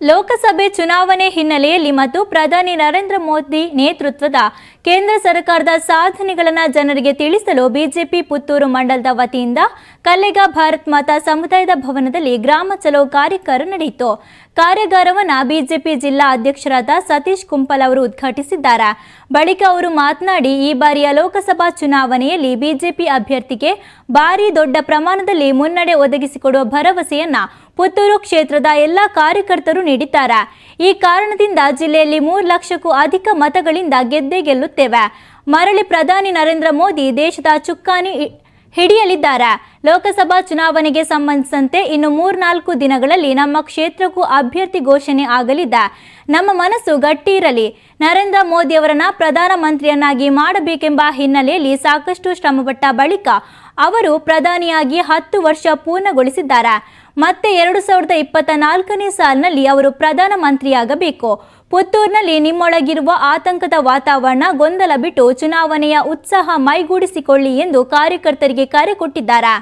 ಲೋಕಸಭೆ ಚುನಾವಣೆ ಹಿನ್ನೆಲೆಯಲ್ಲಿ ಮತ್ತು ಪ್ರಧಾನಿ ನರೇಂದ್ರ ಮೋದಿ ನೇತೃತ್ವದ ಕೇಂದ್ರ ಸರ್ಕಾರದ ಸಾಧನೆಗಳನ್ನು ಜನರಿಗೆ ತಿಳಿಸಲು ಬಿಜೆಪಿ ಪುತ್ತೂರು ಮಂಡಲದ ವತಿಯಿಂದ ಕಲ್ಲೆಗ ಭಾರತ್ ಮಾತಾ ಸಮುದಾಯದ ಭವನದಲ್ಲಿ ಗ್ರಾಮ ಚಲೋ ಕಾರ್ಯಕ್ರಮ ನಡೆಯಿತು ಕಾರ್ಯಾಗಾರವನ್ನು ಬಿಜೆಪಿ ಜಿಲ್ಲಾ ಅಧ್ಯಕ್ಷರಾದ ಸತೀಶ್ ಕುಂಪಲ್ ಅವರು ಉದ್ಘಾಟಿಸಿದ್ದಾರೆ ಬಳಿಕ ಅವರು ಮಾತನಾಡಿ ಈ ಬಾರಿಯ ಲೋಕಸಭಾ ಚುನಾವಣೆಯಲ್ಲಿ ಬಿಜೆಪಿ ಅಭ್ಯರ್ಥಿಗೆ ಭಾರಿ ದೊಡ್ಡ ಪ್ರಮಾಣದಲ್ಲಿ ಮುನ್ನಡೆ ಒದಗಿಸಿಕೊಡುವ ಭರವಸೆಯನ್ನ ಪುತ್ತೂರು ಕ್ಷೇತ್ರದ ಎಲ್ಲ ಕಾರ್ಯಕರ್ತರು ನೀಡಿದ್ದಾರೆ ಈ ಕಾರಣದಿಂದ ಜಿಲ್ಲೆಯಲ್ಲಿ ಮೂರು ಲಕ್ಷಕ್ಕೂ ಅಧಿಕ ಮತಗಳಿಂದ ಗೆದ್ದೇ ಗೆಲ್ಲುತ್ತೇವೆ ಮರಳಿ ಪ್ರಧಾನಿ ನರೇಂದ್ರ ಮೋದಿ ದೇಶದ ಚುಕ್ಕಾಣಿ ಹಿ- ಹಿಡಿಯಲಿದ್ದಾರೆ ಲೋಕಸಭಾ ಚುನಾವಣೆಗೆ ಸಂಬಂಧಿಸಿದಂತೆ ಇನ್ನು ಮೂರ್ನಾಲ್ಕು ದಿನಗಳಲ್ಲಿ ನಮ್ಮ ಕ್ಷೇತ್ರಕ್ಕೂ ಅಭ್ಯರ್ಥಿ ಘೋಷಣೆ ಆಗಲಿದೆ ನಮ್ಮ ಮನಸ್ಸು ಗಟ್ಟಿ ಇರಲಿ ನರೇಂದ್ರ ಮೋದಿ ಅವರನ್ನ ಪ್ರಧಾನಮಂತ್ರಿಯನ್ನಾಗಿ ಮಾಡಬೇಕೆಂಬ ಹಿನ್ನೆಲೆಯಲ್ಲಿ ಸಾಕಷ್ಟು ಶ್ರಮಪಟ್ಟ ಬಳಿಕ ಅವರು ಪ್ರಧಾನಿಯಾಗಿ ಹತ್ತು ವರ್ಷ ಪೂರ್ಣಗೊಳಿಸಿದ್ದಾರೆ ಮತ್ತೆ ಎರಡು ಸಾವಿರದ ಇಪ್ಪತ್ತ ನಾಲ್ಕನೇ ಸಾಲಿನಲ್ಲಿ ಅವರು ಪ್ರಧಾನಮಂತ್ರಿಯಾಗಬೇಕು ಪುತ್ತೂರಿನಲ್ಲಿ ನಿಮ್ಮೊಳಗಿರುವ ಆತಂಕದ ವಾತಾವರಣ ಗೊಂದಲ ಬಿಟ್ಟು ಚುನಾವಣೆಯ ಉತ್ಸಾಹ ಮೈಗೂಡಿಸಿಕೊಳ್ಳಿ ಎಂದು ಕಾರ್ಯಕರ್ತರಿಗೆ ಕರೆ ಕೊಟ್ಟಿದ್ದಾರೆ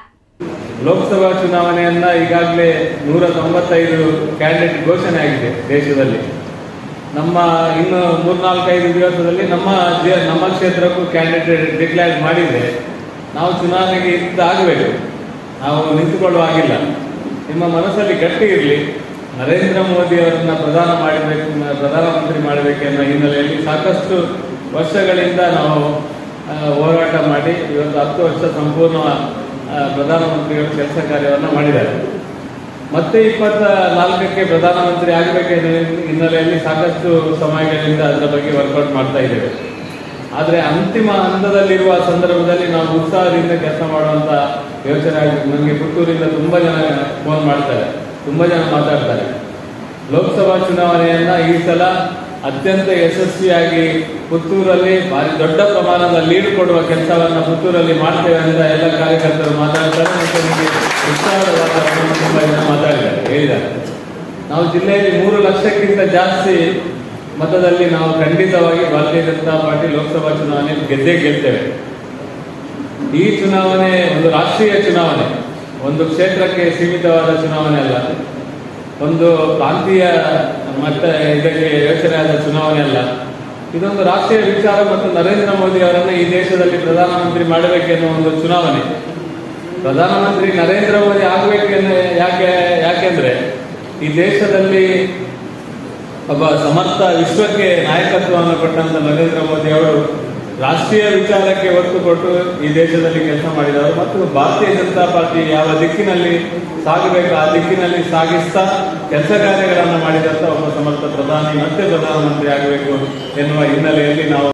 ಲೋಕಸಭಾ ಚುನಾವಣೆಯನ್ನ ಈಗಾಗಲೇ ನೂರ ತೊಂಬತ್ತೈದು ಕ್ಯಾಂಡಿಡೇಟ್ ಘೋಷಣೆ ಆಗಿದೆ ದೇಶದಲ್ಲಿ ನಮ್ಮ ಇನ್ನು ಮೂರ್ನಾಲ್ಕೈದು ದಿವಸದಲ್ಲಿ ನಮ್ಮ ಜೆ- ನಮ್ಮ ಕ್ಷೇತ್ರಕ್ಕೂ ಕ್ಯಾಂಡಿಡೇಟ್ ಡಿಕ್ಲೇರ್ ಮಾಡಿದ್ರೆ ನಾವು ಚುನಾವಣೆಗೆ ಇದ್ದಾಗಬೇಕು ನಾವು ನಿಂತುಕೊಳ್ಳುವ ಆಗಿಲ್ಲ ನಿಮ್ಮ ಮನಸ್ಸಲ್ಲಿ ಗಟ್ಟಿ ಇರಲಿ ನರೇಂದ್ರ ಮೋದಿ ಅವರನ್ನ ಪ್ರಧಾನ ಮಾಡಬೇಕು ಪ್ರಧಾನಮಂತ್ರಿ ಮಾಡಬೇಕೆನ್ನೋ ಹಿನ್ನೆಲೆಯಲ್ಲಿ ಸಾಕಷ್ಟು ವರ್ಷಗಳಿಂದ ನಾವು ಆ, ಹೋರಾಟ ಮಾಡಿ ಇವತ್ತು ಹತ್ತು ವರ್ಷ ಸಂಪೂರ್ಣ ಆ, ಪ್ರಧಾನಮಂತ್ರಿಗಳು ಕೆಲಸ ಕಾರ್ಯವನ್ನು ಮಾಡಿದ್ದಾರೆ ಮತ್ತೆ ಇಪ್ಪತ್ತ ನಾಲ್ಕಕ್ಕೆ ಪ್ರಧಾನಮಂತ್ರಿ ಆಗಬೇಕೆನ್ನೋ ಹಿನ್ನೆಲೆಯಲ್ಲಿ ಸಾಕಷ್ಟು ಸಮಯಗಳಿಂದ ಅದರ ಬಗ್ಗೆ ವರ್ಕೌಟ್ ಮಾಡ್ತಾ ಇದ್ದೇವೆ ಆದರೆ ಅಂತಿಮ ಹಂತದಲ್ಲಿರುವ ಸಂದರ್ಭದಲ್ಲಿ ನಾವು ಉತ್ಸಾಹದಿಂದ ಕೆಲಸ ಮಾಡುವಂತ ಯೋಚನೆ ಆಗಬೇಕು ನನಗೆ ಪುತ್ತೂರಿಂದ ತುಂಬಾ ಜನ ಫೋನ್ ಮಾಡ್ತಾರೆ ತುಂಬಾ ಜನ ಮಾತಾಡ್ತಾರೆ ಲೋಕಸಭಾ ಚುನಾವಣೆಯನ್ನ ಈ ಸಲ ಅತ್ಯಂತ ಯಶಸ್ವಿಯಾಗಿ ಪುತ್ತೂರಲ್ಲಿ ಭಾರಿ ದೊಡ್ಡ ಪ್ರಮಾಣದ ಲೀಡ್ ಕೊಡುವ ಕೆಲಸವನ್ನ ಪುತ್ತೂರಲ್ಲಿ ಮಾಡ್ತೇವೆ ಅಂತ ಎಲ್ಲ ಕಾರ್ಯಕರ್ತರು ಮಾತಾಡ್ತಾರೆ ಮತ್ತು ನಿಮಗೆ ಉತ್ಸಾಹದ ವಾತಾವರಣ ತುಂಬಾ ಜನ ಮಾತಾಡಿದ್ದಾರೆ ಹೇಳಿದ್ದಾರೆ ನಾವು ಜಿಲ್ಲೆಯಲ್ಲಿ ಮೂರು ಲಕ್ಷಕ್ಕಿಂತ ಜಾಸ್ತಿ ಮತದಲ್ಲಿ ನಾವು ಖಂಡಿತವಾಗಿ ಭಾರತೀಯ ಜನತಾ ಪಾರ್ಟಿ ಲೋಕಸಭಾ ಚುನಾವಣೆಯಲ್ಲಿ ಗೆದ್ದೇ ಗೆಲ್ತೇವೆ ಈ ಚುನಾವಣೆ ಒಂದು ರಾಷ್ಟ್ರೀಯ ಚುನಾವಣೆ ಒಂದು ಕ್ಷೇತ್ರಕ್ಕೆ ಸೀಮಿತವಾದ ಚುನಾವಣೆ ಅಲ್ಲ ಒಂದು ಪ್ರಾಂತೀಯ ಮಟ್ಟ ಇದಕ್ಕೆ ಯೋಚನೆ ಆದ ಚುನಾವಣೆ ಅಲ್ಲ ಇದೊಂದು ರಾಷ್ಟ್ರೀಯ ವಿಚಾರ ಮತ್ತು ನರೇಂದ್ರ ಮೋದಿ ಅವರನ್ನು ಈ ದೇಶದಲ್ಲಿ ಪ್ರಧಾನಮಂತ್ರಿ ಮಾಡಬೇಕೆನ್ನುವ ಒಂದು ಚುನಾವಣೆ ಪ್ರಧಾನಮಂತ್ರಿ ನರೇಂದ್ರ ಮೋದಿ ಆಗಬೇಕೆನ್ನು ಯಾಕೆ ಯಾಕೆಂದ್ರೆ ಈ ದೇಶದಲ್ಲಿ ಒಬ್ಬ ಸಮರ್ಥ ವಿಶ್ವಕ್ಕೆ ನಾಯಕತ್ವವನ್ನು ಕೊಟ್ಟಂತ ನರೇಂದ್ರ ಮೋದಿ ಅವರು ರಾಷ್ಟ್ರೀಯ ವಿಚಾರಕ್ಕೆ ಒತ್ತು ಕೊಟ್ಟು ಈ ದೇಶದಲ್ಲಿ ಕೆಲಸ ಮಾಡಿದವರು ಮತ್ತು ಭಾರತೀಯ ಜನತಾ ಪಾರ್ಟಿ ಯಾವ ದಿಕ್ಕಿನಲ್ಲಿ ಸಾಗಬೇಕು ಆ ದಿಕ್ಕಿನಲ್ಲಿ ಸಾಗಿಸ್ತಾ ಕೆಲಸ ಕಾರ್ಯಗಳನ್ನು ಮಾಡಿದಂತ ಒಬ್ಬ ಸಮರ್ಥ ಪ್ರಧಾನಿ ಮತ್ತೆ ಪ್ರಧಾನಮಂತ್ರಿ ಆಗಬೇಕು ಎನ್ನುವ ಹಿನ್ನೆಲೆಯಲ್ಲಿ ನಾವು